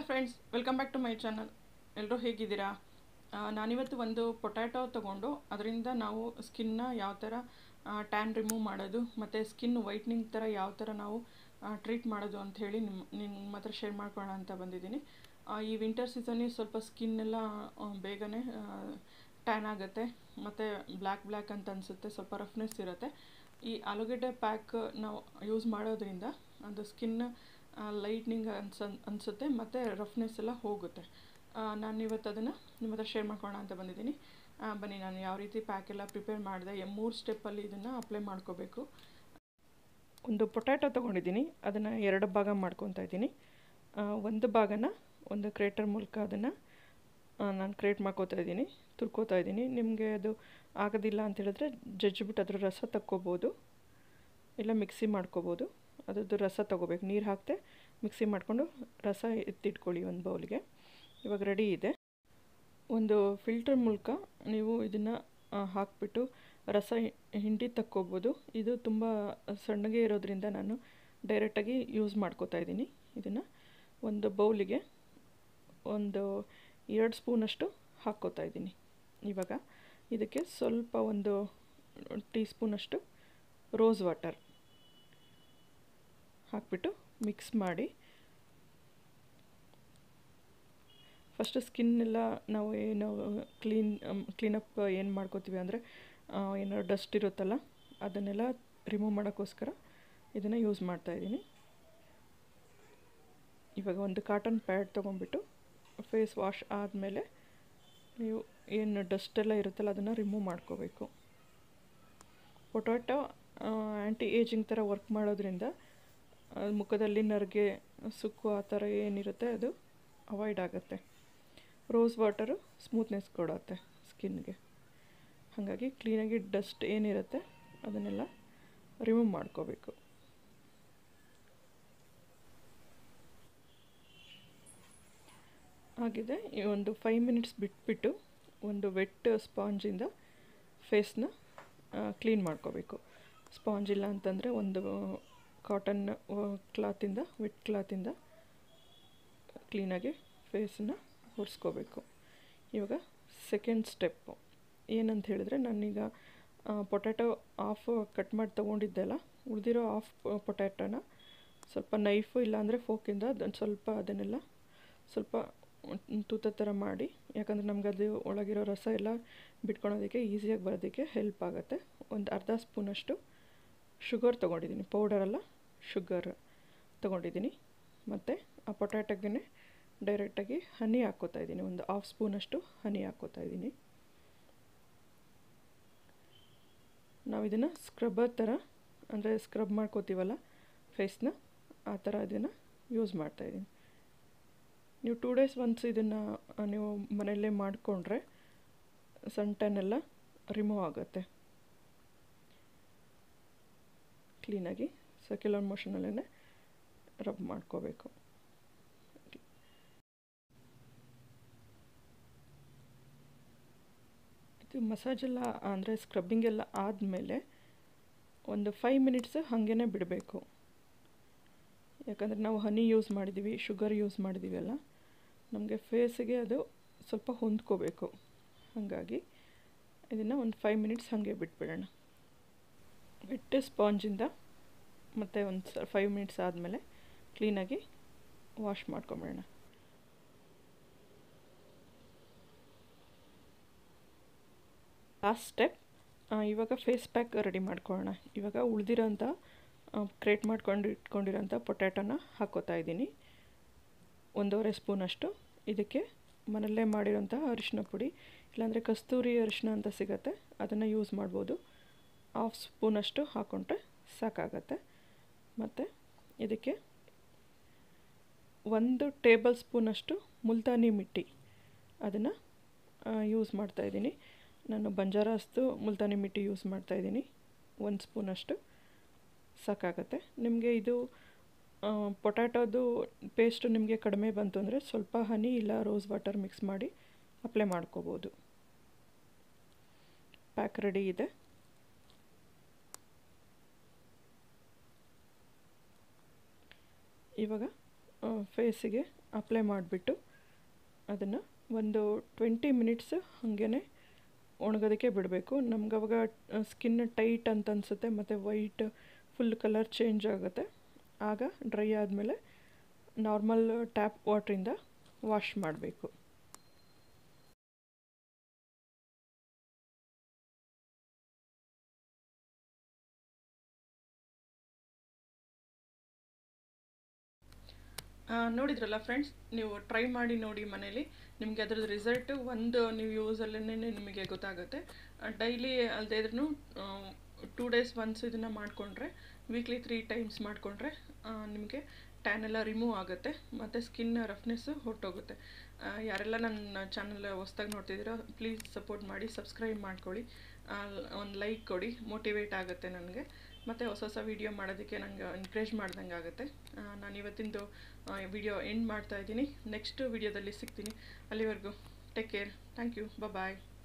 friends welcome back to my channel ಎಲ್ಲರೂ ಹೇಗಿದ್ದೀರಾ ಆ, ನಾನಿವತ್ತು ಒಂದು ಪೊಟ್ಯಾಟೊ ತೊಗೊಂಡು ಅದರಿಂದ ನಾವು ಸ್ಕಿನ್ನ ಯಾವ ಥರ ಟ್ಯಾನ್ ರಿಮೂವ್ ಮಾಡೋದು ಮತ್ತು ಸ್ಕಿನ್ ವೈಟ್ನಿಂಗ್ ಥರ ಯಾವ ಥರ ನಾವು ಟ್ರೀಟ್ ಮಾಡೋದು ಅಂತ ಹೇಳಿ ನಿಮ್ಮ ನಿಮ್ಮ ಹತ್ರ ಶೇರ್ ಮಾಡ್ಕೊಳ್ಳೋಣ ಅಂತ ಬಂದಿದ್ದೀನಿ ಆ, ಈ ವಿಂಟರ್ ಸೀಸನಿಗೆ ಸ್ವಲ್ಪ ಸ್ಕಿನ್ ಎಲ್ಲ ಆ, ಬೇಗನೆ ಟ್ಯಾನ್ ಆಗುತ್ತೆ ಮತ್ತು ಬ್ಲ್ಯಾಕ್ ಬ್ಲ್ಯಾಕ್ ಅಂತ ಅನಿಸುತ್ತೆ ಸ್ವಲ್ಪ ರಫ್ನೆಸ್ ಇರುತ್ತೆ ಈ ಆಲೂಗೆಡ್ಡೆ ಪ್ಯಾಕ್ ನಾವು ಯೂಸ್ ಮಾಡೋದ್ರಿಂದ ಅದು ಸ್ಕಿನ್ ಲೈಟ್ನಿಂಗ್ ಅನ್ಸ ಅನಿಸುತ್ತೆ ಮತ್ತು ರಫ್ನೆಸ್ ಎಲ್ಲ ಹೋಗುತ್ತೆ ನಾನು ಇವತ್ತು ಅದನ್ನು ನಿಮ್ಮ ಹತ್ರ ಶೇರ್ ಮಾಡ್ಕೊಳ್ಳೋಣ ಅಂತ ಬಂದಿದ್ದೀನಿ ಆ, ಬನ್ನಿ ನಾನು ಯಾವ ರೀತಿ ಪ್ಯಾಕ್ ಎಲ್ಲ ಪ್ರಿಪೇರ್ ಮಾಡಿದೆ ಮೂರು ಸ್ಟೆಪ್ಪಲ್ಲಿ ಇದನ್ನು ಅಪ್ಲೈ ಮಾಡ್ಕೋಬೇಕು ಒಂದು ಪೊಟ್ಯಾಟೊ ತೊಗೊಂಡಿದ್ದೀನಿ ಅದನ್ನು ಎರಡು ಭಾಗ ಮಾಡ್ಕೊತಾ ಇದ್ದೀನಿ ಆ, ಒಂದು ಭಾಗನ ಒಂದು ಕ್ರೇಟರ್ ಮೂಲಕ ಅದನ್ನು ನಾನು ಕ್ರಿಯೇಟ್ ಮಾಡ್ಕೋತಾ ಇದ್ದೀನಿ ತುರ್ಕೋತಾ ಇದ್ದೀನಿ ನಿಮಗೆ ಅದು ಆಗೋದಿಲ್ಲ ಅಂತ ಹೇಳಿದ್ರೆ ಜಜ್ಜಿಬಿಟ್ಟು ಅದ್ರ ರಸ ತಕ್ಕೋಬೋದು ಇಲ್ಲ ಮಿಕ್ಸಿ ಮಾಡ್ಕೋಬೋದು ಅದ್ರದ್ದು ರಸ ತೊಗೋಬೇಕು ನೀರು ಹಾಕದೆ ಮಿಕ್ಸಿ ಮಾಡಿಕೊಂಡು ರಸ ಎತ್ತಿಟ್ಕೊಳ್ಳಿ ಒಂದು ಬೌಲ್ಗೆ ಇವಾಗ ರೆಡಿ ಇದೆ ಒಂದು ಫಿಲ್ಟರ್ ಮೂಲಕ ನೀವು ಇದನ್ನು ಹಾಕಿಬಿಟ್ಟು ರಸ ಹಿಂಡಿ ತಕ್ಕೋಬೋದು ಇದು ತುಂಬ ಸಣ್ಣಗೆ ಇರೋದ್ರಿಂದ ನಾನು ಡೈರೆಕ್ಟಾಗಿ ಯೂಸ್ ಮಾಡ್ಕೋತಾ ಇದ್ದೀನಿ ಇದನ್ನು ಒಂದು ಬೌಲಿಗೆ ಒಂದು ಎರಡು ಸ್ಪೂನಷ್ಟು ಹಾಕ್ಕೋತಾ ಇದ್ದೀನಿ ಇವಾಗ ಇದಕ್ಕೆ ಸ್ವಲ್ಪ ಒಂದು ಟೀ ಸ್ಪೂನಷ್ಟು ರೋಸ್ ವಾಟರ್ ಹಾಕ್ಬಿಟ್ಟು ಮಿಕ್ಸ್ ಮಾಡಿ ಫಸ್ಟ್ ಸ್ಕಿನ್ ಎಲ್ಲ ನಾವು ಏನು ಕ್ಲೀನ್ ಕ್ಲೀನಪ್ ಏನು ಮಾಡ್ಕೋತೀವಿ ಅಂದರೆ ಏನೋ ಡಸ್ಟ್ ಇರುತ್ತಲ್ಲ ಅದನ್ನೆಲ್ಲ ರಿಮೂವ್ ಮಾಡೋಕ್ಕೋಸ್ಕರ ಇದನ್ನು ಯೂಸ್ ಮಾಡ್ತಾಯಿದ್ದೀನಿ ಇವಾಗ ಒಂದು ಕಾಟನ್ ಪ್ಯಾಡ್ ತೊಗೊಂಡ್ಬಿಟ್ಟು ಫೇಸ್ ವಾಶ್ ಆದಮೇಲೆ ನೀವು ಏನು ಡಸ್ಟ್ ಎಲ್ಲ ಇರುತ್ತಲ್ಲ ಅದನ್ನು ರಿಮೂವ್ ಮಾಡ್ಕೋಬೇಕು ಪೊಟ್ಯಾಟೊ ಆ್ಯಂಟಿ ಏಜಿಂಗ್ ಥರ ವರ್ಕ್ ಮಾಡೋದ್ರಿಂದ ಮುಖದಲ್ಲಿ ನರಿಗೆ ಸುಕ್ಕು ಆ ಥರ ಏನಿರುತ್ತೆ ಅದು ಅವಾಯ್ಡ್ ಆಗುತ್ತೆ ರೋಸ್ ವಾಟರು ಸ್ಮೂತ್ನೆಸ್ ಕೊಡುತ್ತೆ ಸ್ಕಿನ್ಗೆ ಹಾಗಾಗಿ ಕ್ಲೀನಾಗಿ ಡಸ್ಟ್ ಏನಿರುತ್ತೆ ಅದನ್ನೆಲ್ಲ ರಿಮೂವ್ ಮಾಡ್ಕೋಬೇಕು ಆಗಿದೆ ಈ ಒಂದು ಫೈವ್ ಮಿನಿಟ್ಸ್ ಬಿಟ್ಬಿಟ್ಟು ಒಂದು ವೆಟ್ ಸ್ಪಾಂಜಿಂದ ಫೇಸ್ನ ಕ್ಲೀನ್ ಮಾಡ್ಕೋಬೇಕು ಸ್ಪಾಂಜ್ ಇಲ್ಲ ಅಂತಂದರೆ ಒಂದು ಕಾಟನ್ ಕ್ಲಾತಿಂದ ವೆಟ್ ಕ್ಲಾತಿಂದ ಕ್ಲೀನಾಗಿ ಫೇಸನ್ನ ಒರೆಸ್ಕೋಬೇಕು ಇವಾಗ ಸೆಕೆಂಡ್ ಸ್ಟೆಪ್ಪು ಏನಂತ ಹೇಳಿದ್ರೆ ನಾನೀಗ ಪೊಟ್ಯಾಟೊ ಆಫ್ ಕಟ್ ಮಾಡಿ ತೊಗೊಂಡಿದ್ದೆಲ್ಲ ಉಳಿದಿರೋ ಆಫ್ ಪೊಟ್ಯಾಟೊನ ಸ್ವಲ್ಪ ನೈಫು ಇಲ್ಲಾಂದರೆ ಫೋಕಿಂದ ಅದನ್ನು ಸ್ವಲ್ಪ ಅದನ್ನೆಲ್ಲ ಸ್ವಲ್ಪ ತೂತ ಥರ ಮಾಡಿ ಯಾಕಂದರೆ ನಮ್ಗೆ ಅದು ಒಳಗಿರೋ ರಸ ಎಲ್ಲ ಬಿಟ್ಕೊಳೋದಕ್ಕೆ ಈಸಿಯಾಗಿ ಬರೋದಕ್ಕೆ ಹೆಲ್ಪ್ ಆಗುತ್ತೆ ಒಂದು ಅರ್ಧ ಸ್ಪೂನಷ್ಟು ಶುಗರ್ ತೊಗೊಂಡಿದ್ದೀನಿ ಪೌಡರಲ್ಲ ಶುಗರ್ ತೊಗೊಂಡಿದ್ದೀನಿ ಮತ್ತು ಆ ಪೊಟ್ಯಾಟೊಗೆ ಡೈರೆಕ್ಟಾಗಿ ಹನಿ ಹಾಕ್ಕೋತಾ ಇದ್ದೀನಿ ಒಂದು ಹಾಫ್ ಸ್ಪೂನಷ್ಟು ಹನಿ ಹಾಕ್ಕೋತಾ ಇದ್ದೀನಿ ನಾವು ಇದನ್ನು ಸ್ಕ್ರಬ್ಬರ್ ಥರ ಅಂದರೆ ಸ್ಕ್ರಬ್ ಮಾಡ್ಕೋತೀವಲ್ಲ ಫೇಸ್ನ ಆ ಥರ ಇದನ್ನು ಯೂಸ್ ಮಾಡ್ತಾಯಿದ್ದೀನಿ ನೀವು ಟೂ ಡೇಸ್ ಒನ್ಸ್ ಇದನ್ನು ನೀವು ಮನೆಯಲ್ಲೇ ಮಾಡಿಕೊಂಡ್ರೆ ಸಣ್ಣ ಟೆನ್ನೆಲ್ಲ ರಿಮೂವ್ ಆಗುತ್ತೆ ಕ್ಲೀನಾಗಿ ಸರ್ಕ್ಯುಲರ್ ಮೋಷನಲ್ಲೇ ರಬ್ ಮಾಡ್ಕೋಬೇಕು ಇದು ಮಸಾಜೆಲ್ಲ ಅಂದರೆ ಸ್ಕ್ರಬ್ಬಿಂಗ್ ಎಲ್ಲ ಆದಮೇಲೆ ಒಂದು ಫೈವ್ ಮಿನಿಟ್ಸ್ ಹಾಗೇ ಬಿಡಬೇಕು ಯಾಕಂದರೆ ನಾವು ಹನಿ ಯೂಸ್ ಮಾಡಿದ್ದೀವಿ ಶುಗರ್ ಯೂಸ್ ಮಾಡಿದ್ದೀವಿ ಅಲ್ಲ ನಮಗೆ ಫೇಸಿಗೆ ಅದು ಸ್ವಲ್ಪ ಹೊಂದ್ಕೋಬೇಕು ಹಾಗಾಗಿ ಇದನ್ನು ಒಂದು ಫೈವ್ ಮಿನಿಟ್ಸ್ ಹಾಗೆ ಬಿಟ್ಬಿಡೋಣ ವೆಟ್ ಸ್ಪಾಂಜಿಂದ ಮತ್ತು ಒಂದು ಸ ಫೈವ್ ಮಿನಿಟ್ಸ್ ಆದಮೇಲೆ ಕ್ಲೀನಾಗಿ ವಾಶ್ ಮಾಡ್ಕೊಂಬಿಡೋಣ ಲಾಸ್ಟ್ ಸ್ಟೆಪ್ ಇವಾಗ ಫೇಸ್ ಪ್ಯಾಕ್ ರೆಡಿ ಮಾಡ್ಕೊಳ್ಳೋಣ ಇವಾಗ ಉಳಿದಿರೋಂಥ ಕ್ರೇಟ್ ಮಾಡ್ಕೊಂಡು ಇಟ್ಕೊಂಡಿರೋಂಥ ಪೊಟ್ಯಾಟೊನ ಹಾಕ್ಕೋತಾ ಇದ್ದೀನಿ ಒಂದೂವರೆ ಸ್ಪೂನಷ್ಟು ಇದಕ್ಕೆ ಮನೆಯಲ್ಲೇ ಮಾಡಿರೋಂಥ ಅರಿಶಿನ ಪುಡಿ ಇಲ್ಲಾಂದರೆ ಕಸ್ತೂರಿ ಅರಿಶಿನ ಅಂತ ಸಿಗುತ್ತೆ ಅದನ್ನು ಯೂಸ್ ಮಾಡ್ಬೋದು ಹಾಫ್ ಸ್ಪೂನಷ್ಟು ಹಾಕ್ಕೊಂಡ್ರೆ ಸಾಕಾಗತ್ತೆ ಮತ್ತು ಇದಕ್ಕೆ ಒಂದು ಟೇಬಲ್ ಸ್ಪೂನಷ್ಟು ಮುಲ್ತಾನಿ ಮಿಟ್ಟಿ ಅದನ್ನು ಯೂಸ್ ಮಾಡ್ತಾಯಿದ್ದೀನಿ ನಾನು ಬಂಜಾರಾಸ್ತು ಮುಲ್ತಾನಿ ಮಿಟ್ಟಿ ಯೂಸ್ ಮಾಡ್ತಾಯಿದ್ದೀನಿ ಒಂದು ಸ್ಪೂನಷ್ಟು ಸಾಕಾಗತ್ತೆ ನಿಮಗೆ ಇದು ಪೊಟ್ಯಾಟೋದು ಪೇಸ್ಟು ನಿಮಗೆ ಕಡಿಮೆ ಬಂತು ಅಂದರೆ ಸ್ವಲ್ಪ ಹನಿ ಇಲ್ಲ ರೋಸ್ ವಾಟರ್ ಮಿಕ್ಸ್ ಮಾಡಿ ಅಪ್ಲೈ ಮಾಡ್ಕೋಬೋದು ಪ್ಯಾಕ್ ರೆಡಿ ಇದೆ ಇವಾಗ ಫೇಸಿಗೆ ಅಪ್ಲೈ ಮಾಡಿಬಿಟ್ಟು ಅದನ್ನು ಒಂದು ಟ್ವೆಂಟಿ ಮಿನಿಟ್ಸ್ ಹಾಗೇ ಒಣಗೋದಕ್ಕೆ ಬಿಡಬೇಕು ನಮ್ಗೆ ಅವಾಗ ಸ್ಕಿನ್ ಟೈಟ್ ಅಂತ ಅನಿಸುತ್ತೆ ಮತ್ತು ವೈಟ್ ಫುಲ್ ಕಲರ್ ಚೇಂಜ್ ಆಗುತ್ತೆ ಆಗ ಡ್ರೈ ಆದಮೇಲೆ ನಾರ್ಮಲ್ ಟ್ಯಾಪ್ ವಾಟ್ರಿಂದ ವಾಶ್ ಮಾಡಬೇಕು ನೋಡಿದ್ರಲ್ಲ ಫ್ರೆಂಡ್ಸ್ ನೀವು ಟ್ರೈ ಮಾಡಿ ನೋಡಿ ಮನೇಲಿ ನಿಮಗೆ ಅದರದ್ದು ರಿಸಲ್ಟು ಒಂದು ನೀವು ಯೂಸಲ್ಲೇ ನಿಮಗೆ ಗೊತ್ತಾಗುತ್ತೆ ಡೈಲಿ ಅಲ್ಲದೆ ಇದ್ರೂ ಟೂ ಡೇಸ್ ಒನ್ಸ್ ಇದನ್ನು ಮಾಡಿಕೊಂಡ್ರೆ ವೀಕ್ಲಿ ತ್ರೀ ಟೈಮ್ಸ್ ಮಾಡಿಕೊಂಡ್ರೆ ನಿಮಗೆ ಟ್ಯಾನ್ ಎಲ್ಲ ರಿಮೂವ್ ಆಗುತ್ತೆ ಮತ್ತು ಸ್ಕಿನ್ ರಫ್ನೆಸ್ಸು ಹೊರಟೋಗುತ್ತೆ ಯಾರೆಲ್ಲ ನನ್ನ ಚಾನಲ್ ಹೊಸ್ದಾಗಿ ನೋಡ್ತಿದ್ದೀರೋ ಪ್ಲೀಸ್ ಸಪೋರ್ಟ್ ಮಾಡಿ ಸಬ್ಸ್ಕ್ರೈಬ್ ಮಾಡ್ಕೊಳ್ಳಿ ಒಂದು ಲೈಕ್ ಕೊಡಿ ಮೋಟಿವೇಟ್ ಆಗುತ್ತೆ ನನಗೆ ಮತ್ತು ಹೊಸ ಹೊಸ ವೀಡಿಯೋ ಮಾಡೋದಕ್ಕೆ ನಂಗೆ ಎನ್ಕರೇಜ್ ಮಾಡ್ದಂಗೆ ಆಗುತ್ತೆ ನಾನು ಇವತ್ತಿಂದು ವಿಡಿಯೋ ಎಂಡ್ ಮಾಡ್ತಾ ಇದ್ದೀನಿ ನೆಕ್ಸ್ಟ್ ವಿಡಿಯೋದಲ್ಲಿ ಸಿಗ್ತೀನಿ ಅಲ್ಲಿವರೆಗೂ take care thank you bye